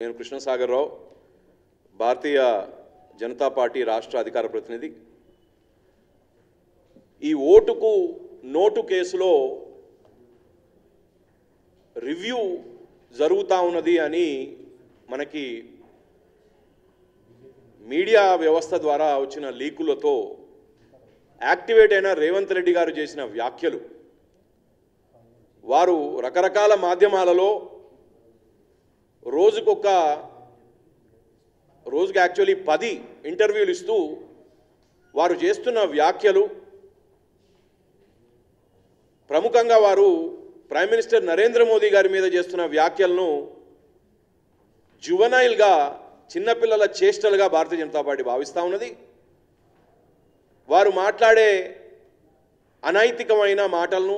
నేను కృష్ణసాగర్ రావు భారతీయ జనతా పార్టీ రాష్ట్ర అధికార ప్రతినిధి ఈ ఓటుకు నోటు కేసులో రివ్యూ జరుగుతూ ఉన్నది అని మనకి మీడియా వ్యవస్థ ద్వారా వచ్చిన లీకులతో యాక్టివేట్ అయిన రేవంత్ రెడ్డి గారు చేసిన వ్యాఖ్యలు వారు రకరకాల మాధ్యమాలలో రోజుకొక రోజుకి యాక్చువల్లీ పది ఇంటర్వ్యూలు ఇస్తూ వారు చేస్తున్న వ్యాఖ్యలు ప్రముఖంగా వారు ప్రైమ్ మినిస్టర్ నరేంద్ర మోదీ గారి మీద చేస్తున్న వ్యాఖ్యలను జువనైల్గా చిన్నపిల్లల చేష్టలుగా భారతీయ జనతా పార్టీ భావిస్తూ ఉన్నది వారు మాట్లాడే అనైతికమైన మాటలను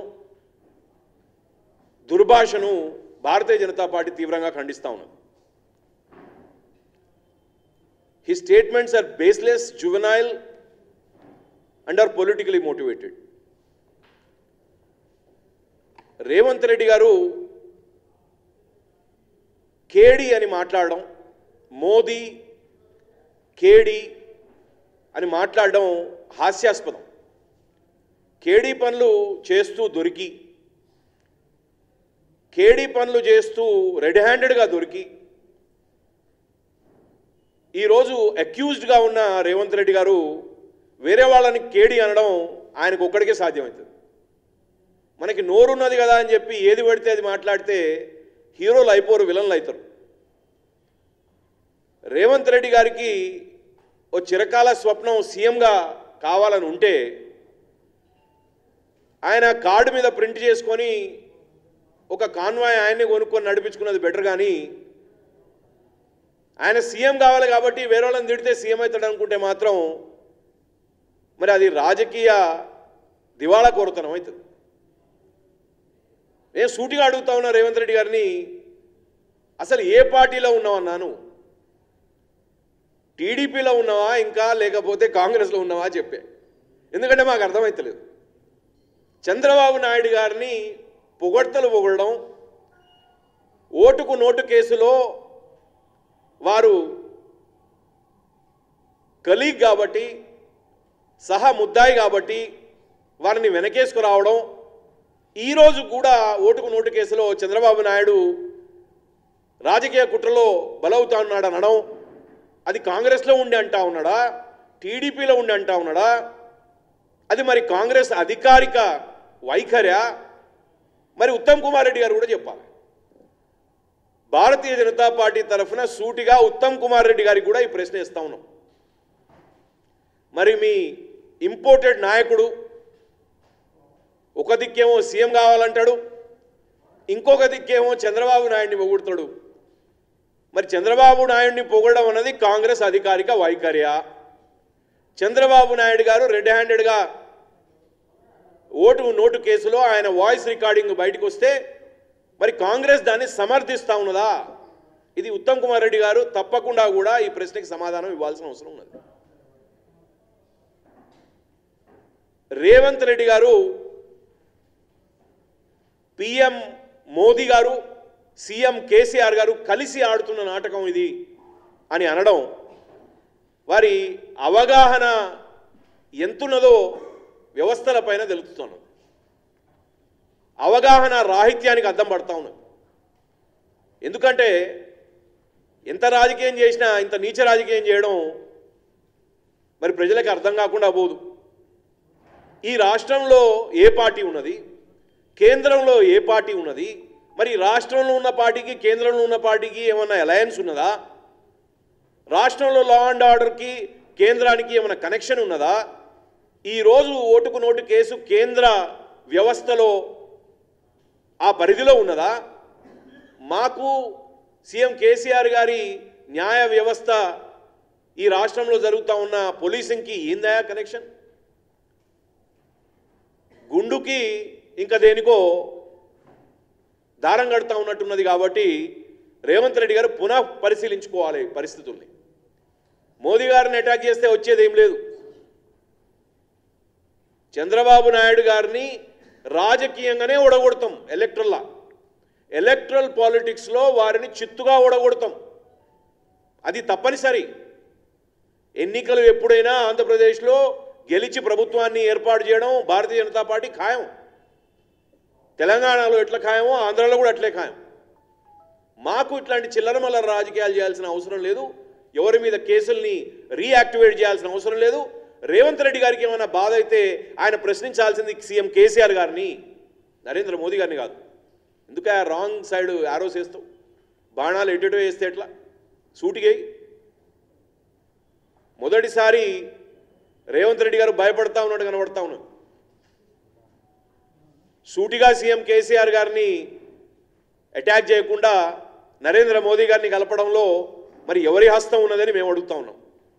దుర్భాషను భారతీయ జనతా పార్టీ తీవ్రంగా ఖండిస్తూ ఉన్నది he statements are baseless juvenile and are politically motivated Revanth Reddy గారు కేడి అని మాట్లాడడం మోదీ కేడి అని మాట్లాడడం హాస్యాస్పదం కేడీ పనులు చేస్తూ దొరికి కేడీ పనులు చేస్తూ రెడ్ హ్యాండెడ్గా దొరికి ఈరోజు అక్యూజ్డ్గా ఉన్న రేవంత్ రెడ్డి గారు వేరే వాళ్ళని కేడి అనడం ఆయనకు ఒక్కడికే సాధ్యమవుతుంది మనకి నోరున్నది కదా అని చెప్పి ఏది పడితే అది మాట్లాడితే హీరోలు అయిపోరు విలన్లు అవుతారు రేవంత్ రెడ్డి గారికి ఓ చిరకాల స్వప్నం సీఎంగా కావాలని ఉంటే ఆయన కార్డు మీద ప్రింట్ చేసుకొని ఒక కాన్వాయ్ ఆయన్ని కొనుక్కొని నడిపించుకున్నది బెటర్ కానీ ఆయన సీఎం కావాలి కాబట్టి వేరే వాళ్ళని తిడితే సీఎం అవుతాడు అనుకుంటే మాత్రం మరి అది రాజకీయ దివాళా కోరుతనం అవుతుంది నేను సూటిగా అడుగుతా ఉన్నా రేవంత్ రెడ్డి గారిని అసలు ఏ పార్టీలో ఉన్నావన్నాను టీడీపీలో ఉన్నావా ఇంకా లేకపోతే కాంగ్రెస్లో ఉన్నావా చెప్పే ఎందుకంటే మాకు అర్థమవుతలేదు చంద్రబాబు నాయుడు గారిని పొగడ్తలు పొగడడం ఓటుకు నోటు కేసులో వారు కలీగ్ కాబట్టి సహా ముద్దాయి కాబట్టి వారిని వెనకేసుకురావడం ఈరోజు కూడా ఓటుకు నోటు కేసులో చంద్రబాబు నాయుడు రాజకీయ కుట్రలో బలవుతా ఉన్నాడు అనడం అది కాంగ్రెస్లో ఉండి అంటా ఉన్నాడా టీడీపీలో ఉండి అంటా ఉన్నాడా అది మరి కాంగ్రెస్ అధికారిక వైఖర్య మరి ఉత్తమ్ కుమార్ రెడ్డి గారు కూడా చెప్పాలి భారతీయ జనతా పార్టీ తరఫున సూటిగా ఉత్తమ్ కుమార్ రెడ్డి గారికి కూడా ఈ ప్రశ్న ఇస్తా ఉన్నాం మరి మీ ఇంపోర్టెడ్ నాయకుడు ఒక దిక్కేమో సీఎం కావాలంటాడు ఇంకొక దిక్కేమో చంద్రబాబు నాయుడిని పొగుడుతాడు మరి చంద్రబాబు నాయుడిని పొగడడం అన్నది కాంగ్రెస్ అధికారిక వైఖర్య చంద్రబాబు నాయుడు గారు రెడ్ హ్యాండెడ్గా ఓటు నోటు కేసులో ఆయన వాయిస్ రికార్డింగ్ బయటకు వస్తే మరి కాంగ్రెస్ దాన్ని సమర్థిస్తా ఉన్నదా ఇది ఉత్తమ్ కుమార్ రెడ్డి గారు తప్పకుండా కూడా ఈ ప్రశ్నకి సమాధానం ఇవ్వాల్సిన అవసరం ఉన్నది రేవంత్ రెడ్డి గారు పిఎం మోదీ గారు సీఎం కేసీఆర్ గారు కలిసి ఆడుతున్న నాటకం ఇది అని అనడం వారి అవగాహన ఎంతున్నదో వ్యవస్థలపైన తెలుస్తున్నది అవగాహన రాహిత్యానికి అద్దం పడతా ఉన్నది ఎందుకంటే ఎంత రాజకీయం చేసినా ఇంత నీచ రాజకీయం చేయడం మరి ప్రజలకు అర్థం కాకుండా పోదు ఈ రాష్ట్రంలో ఏ పార్టీ ఉన్నది కేంద్రంలో ఏ పార్టీ ఉన్నది మరి రాష్ట్రంలో ఉన్న పార్టీకి కేంద్రంలో ఉన్న పార్టీకి ఏమన్నా అలయన్స్ ఉన్నదా రాష్ట్రంలో లా అండ్ ఆర్డర్కి కేంద్రానికి ఏమైనా కనెక్షన్ ఉన్నదా ఈరోజు ఓటుకు నోటు కేసు కేంద్ర వ్యవస్థలో ఆ పరిధిలో ఉన్నదా మాకు సీఎం కేసీఆర్ గారి న్యాయ వ్యవస్థ ఈ రాష్ట్రంలో జరుగుతూ ఉన్న పోలీసింగ్కి ఏందయా కనెక్షన్ గుండుకి ఇంకా దేనికో దారం కడతా ఉన్నట్టున్నది కాబట్టి రేవంత్ రెడ్డి గారు పునః పరిశీలించుకోవాలి పరిస్థితుల్ని మోదీ గారిని అటాక్ చేస్తే వచ్చేది ఏం లేదు చంద్రబాబు నాయుడు గారిని రాజకీయంగానే ఓడగొడతాం ఎలక్ట్రల్లా ఎలక్ట్రల్ పాలిటిక్స్లో వారిని చిత్తుగా ఓడగొడతాం అది తప్పనిసరి ఎన్నికలు ఎప్పుడైనా ఆంధ్రప్రదేశ్లో గెలిచి ప్రభుత్వాన్ని ఏర్పాటు చేయడం భారతీయ జనతా పార్టీ ఖాయం తెలంగాణలో ఎట్లా ఖాయమో ఆంధ్రాలో కూడా అట్లే ఖాయం మాకు ఇట్లాంటి చిల్లర మల్లర రాజకీయాలు చేయాల్సిన అవసరం లేదు ఎవరి మీద కేసుల్ని రీయాక్టివేట్ చేయాల్సిన అవసరం లేదు రేవంత్ రెడ్డి గారికి ఏమైనా బాధ అయితే ఆయన ప్రశ్నించాల్సింది సీఎం కేసీఆర్ గారిని నరేంద్ర మోదీ గారిని కాదు ఎందుకు ఆ రాంగ్ సైడ్ ఆరోస్ వేస్తావు బాణాలు ఎటుటో వేస్తే ఎట్లా సూటిగా మొదటిసారి రేవంత్ రెడ్డి గారు భయపడతా ఉన్నట్టు కనబడతా ఉన్నాడు సూటిగా సీఎం కేసీఆర్ గారిని అటాక్ చేయకుండా నరేంద్ర మోదీ గారిని కలపడంలో మరి ఎవరి హస్తం ఉన్నదని మేము అడుగుతా ఉన్నాం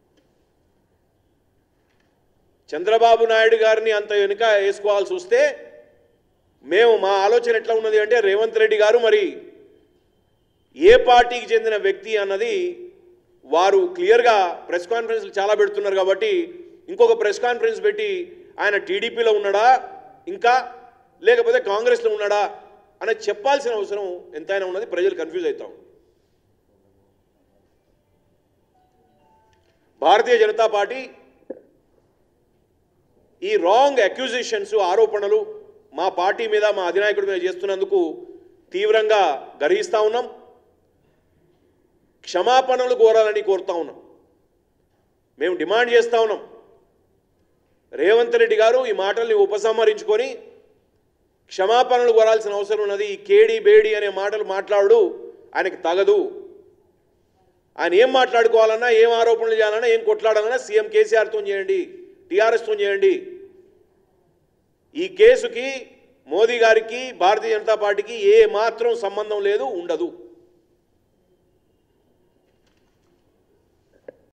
చంద్రబాబు నాయుడు గారిని అంత వెనుక వేసుకోవాల్సి వస్తే మేము మా ఆలోచన ఎట్లా ఉన్నది అంటే రేవంత్ రెడ్డి గారు మరి ఏ పార్టీకి చెందిన వ్యక్తి అన్నది వారు క్లియర్గా ప్రెస్ కాన్ఫరెన్స్లు చాలా పెడుతున్నారు కాబట్టి ఇంకొక ప్రెస్ కాన్ఫరెన్స్ పెట్టి ఆయన టీడీపీలో ఉన్నాడా ఇంకా లేకపోతే కాంగ్రెస్లో ఉన్నాడా అనేది చెప్పాల్సిన అవసరం ఎంతైనా ఉన్నది ప్రజలు కన్ఫ్యూజ్ అవుతాం భారతీయ జనతా పార్టీ ఈ రాంగ్ అక్యూజిషన్స్ ఆరోపణలు మా పార్టీ మీద మా అధినాయకుడి మీద చేస్తున్నందుకు తీవ్రంగా గర్హిస్తా ఉన్నాం క్షమాపణలు కోరాలని కోరుతా ఉన్నాం మేము డిమాండ్ చేస్తా ఉన్నాం రేవంత్ రెడ్డి గారు ఈ మాటల్ని ఉపసంహరించుకొని క్షమాపణలు కోరాల్సిన అవసరం ఉన్నది ఈ కేడి బేడి అనే మాటలు మాట్లాడు ఆయనకి తగదు ఆయన ఏం మాట్లాడుకోవాలన్నా ఏం ఆరోపణలు చేయాలన్నా ఏం కొట్లాడాలన్నా సీఎం కేసీఆర్తో చేయండి టీఆర్ఎస్తో చేయండి ఈ కేసుకి మోదీ గారికి భారతీయ జనతా పార్టీకి ఏ మాత్రం సంబంధం లేదు ఉండదు